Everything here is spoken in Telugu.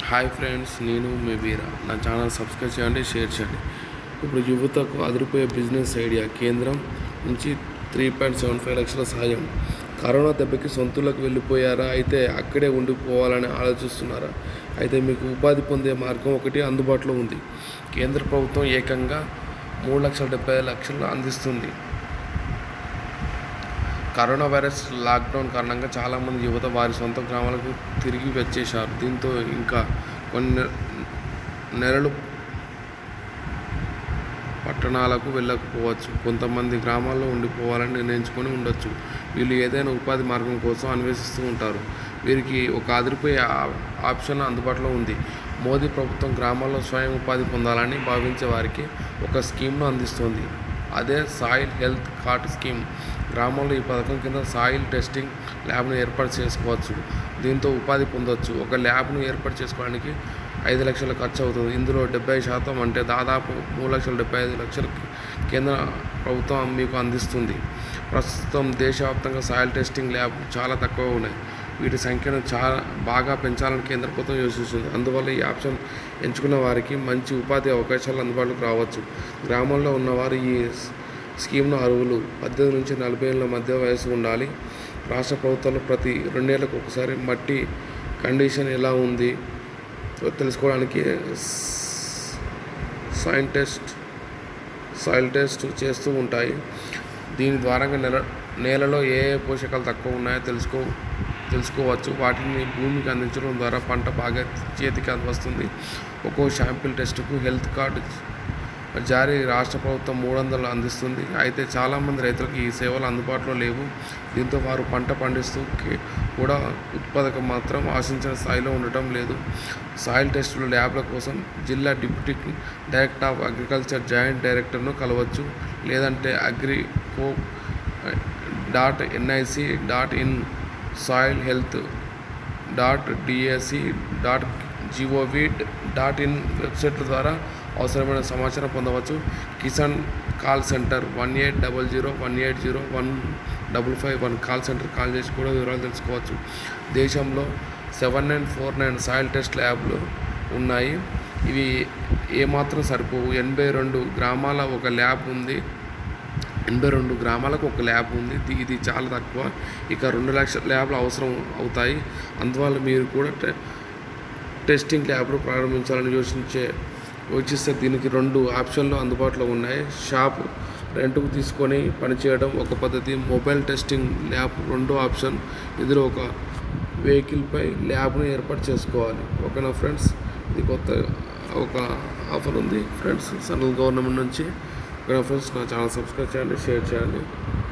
హాయ్ ఫ్రెండ్స్ నేను మీ వీరా నా ఛానల్ సబ్స్క్రైబ్ చేయండి షేర్ చేయండి ఇప్పుడు యువతకు అదిరిపోయే బిజినెస్ ఐడియా కేంద్రం నుంచి త్రీ పాయింట్ సెవెన్ ఫైవ్ లక్షల సాయం కరోనా దెబ్బకి సొంతూళ్ళకు వెళ్ళిపోయారా అయితే అక్కడే ఉండిపోవాలని ఆలోచిస్తున్నారా అయితే మీకు ఉపాధి పొందే మార్గం ఒకటి అందుబాటులో ఉంది కేంద్ర ప్రభుత్వం ఏకంగా మూడు లక్షల డెబ్బై లక్షలు అందిస్తుంది కరోనా వైరస్ లాక్డౌన్ కారణంగా చాలామంది యువత వారి సొంత గ్రామాలకు తిరిగి వచ్చేశారు దీంతో ఇంకా కొన్ని నె- నెలలు పట్టణాలకు వెళ్ళకపోవచ్చు కొంతమంది గ్రామాల్లో ఉండిపోవాలని నిర్ణయించుకొని ఉండొచ్చు వీళ్ళు ఏదైనా ఉపాధి మార్గం కోసం అన్వేషిస్తూ ఉంటారు వీరికి ఒక అదిరిపోయే ఆ- ఆప్షన్ అందుబాటులో ఉంది మోదీ ప్రభుత్వం గ్రామాల్లో స్వయం ఉపాధి పొందాలని భావించే వారికి ఒక స్కీమ్ను అందిస్తుంది అదే సాయిల్ హెల్త్ కార్డ్ స్కీమ్ గ్రామంలో ఈ పథకం కింద సాయిల్ టెస్టింగ్ ల్యాబ్ను ఏర్పాటు చేసుకోవచ్చు దీంతో ఉపాధి పొందవచ్చు ఒక ల్యాబ్ను ఏర్పాటు చేసుకోవడానికి ఐదు లక్షల ఖర్చు అవుతుంది ఇందులో డెబ్బై శాతం అంటే దాదాపు మూడు లక్షల డెబ్బై ఐదు లక్షలు కేంద్ర ప్రభుత్వం మీకు అందిస్తుంది ప్రస్తుతం దేశవ్యాప్తంగా సాయిల్ టెస్టింగ్ ల్యాబ్ చాలా తక్కువ ఉన్నాయి వీటి సంఖ్యను చాలా బాగా పెంచాలని కేంద్ర ప్రభుత్వం యోచిస్తుంది అందువల్ల ఈ ఆప్షన్ ఎంచుకున్న వారికి మంచి ఉపాధి అవకాశాలు అందుబాటులోకి రావచ్చు గ్రామంలో ఉన్నవారు ఈ స్- స్కీమ్ను అర్హులు పద్దెనిమిది నుంచి నలభై ఏళ్ళ మధ్య వయసు ఉండాలి రాష్ట్ర ప్రభుత్వాలు ప్రతి రెండేళ్లకు ఒకసారి మట్టి కండిషన్ ఎలా ఉంది తెలుసుకోవడానికి సాయిల్ టెస్ట్ సాయిల్ టెస్ట్ చేస్తూ ఉంటాయి దీని ద్వారా నెల నేలలో ఏ ఏ పోషకాలు తక్కువ ఉన్నాయో తెలుసుకో తెలుసుకోవచ్చు వాటిని భూమికి అందించడం ద్వారా పంట బాగా చేతికి వస్తుంది ఒక్కో శాంపిల్ టెస్టుకు హెల్త్ కార్డు జారీ రాష్ట్ర ప్రభుత్వం మూడు వందలు అందిస్తుంది అయితే చాలామంది రైతులకు ఈ సేవలు అందుబాటులో లేవు దీంతో వారు పంట పండిస్తూ కే- కూడా ఉత్పాదకం మాత్రం ఆశించిన స్థాయిలో ఉండటం లేదు సాయిల్ టెస్టులు ల్యాబ్ల కోసం జిల్లా deputy director of agriculture joint డైరెక్టర్ను కలవచ్చు లేదంటే agrico dot NIC dot in soil health dot DSC dot GOV dot in వెబ్సైట్ల ద్వారా అవసరమైన సమాచారం పొందవచ్చు Kisan call centre one eight double zero one eight zero one double five one call centre call చేసి కూడా వివరాలు తెలుసుకోవచ్చు దేశంలో seven nine four nine soil test ల్యాబ్లు ఉన్నాయి ఇవి ఏమాత్రం సరిపోవు ఎనభై రెండు గ్రామాల ఒక ల్యాబ్ ఉంది ఎనభై రెండు గ్రామాలకు ఒక ల్యాబ్ ఉంది ఇది- ఇది చాలా తక్కువ ఇక రెండు లక్షల ల్యాబ్లు అవసరం అవుతాయి అందువల్ల మీరు కూడా టె- టెస్టింగ్ ల్యాబ్ను ప్రారంభించాలని యోచించే యోచిస్తే దీనికి రెండు ఆప్షన్లు అందుబాటులో ఉన్నాయి షాప్ రెంట్కు తీసుకొని పనిచేయడం ఒక పద్ధతి మొబైల్ టెస్టింగ్ ల్యాబ్ రెండో ఆప్షన్ ఇందులో ఒక వెహికల్పై ల్యాబ్ను ఏర్పాటు చేసుకోవాలి ఓకేనా ఫ్రెండ్స్ ఇది కొత్త ఒక ఆఫర్ ఉంది ఫ్రెండ్స్ సెంట్రల్ గవర్నమెంట్ నుంచి ఓకేనా ఫ్రెండ్స్ నా ఛానల్ సబ్స్క్రైబ్ చేయండి షేర్ చేయండి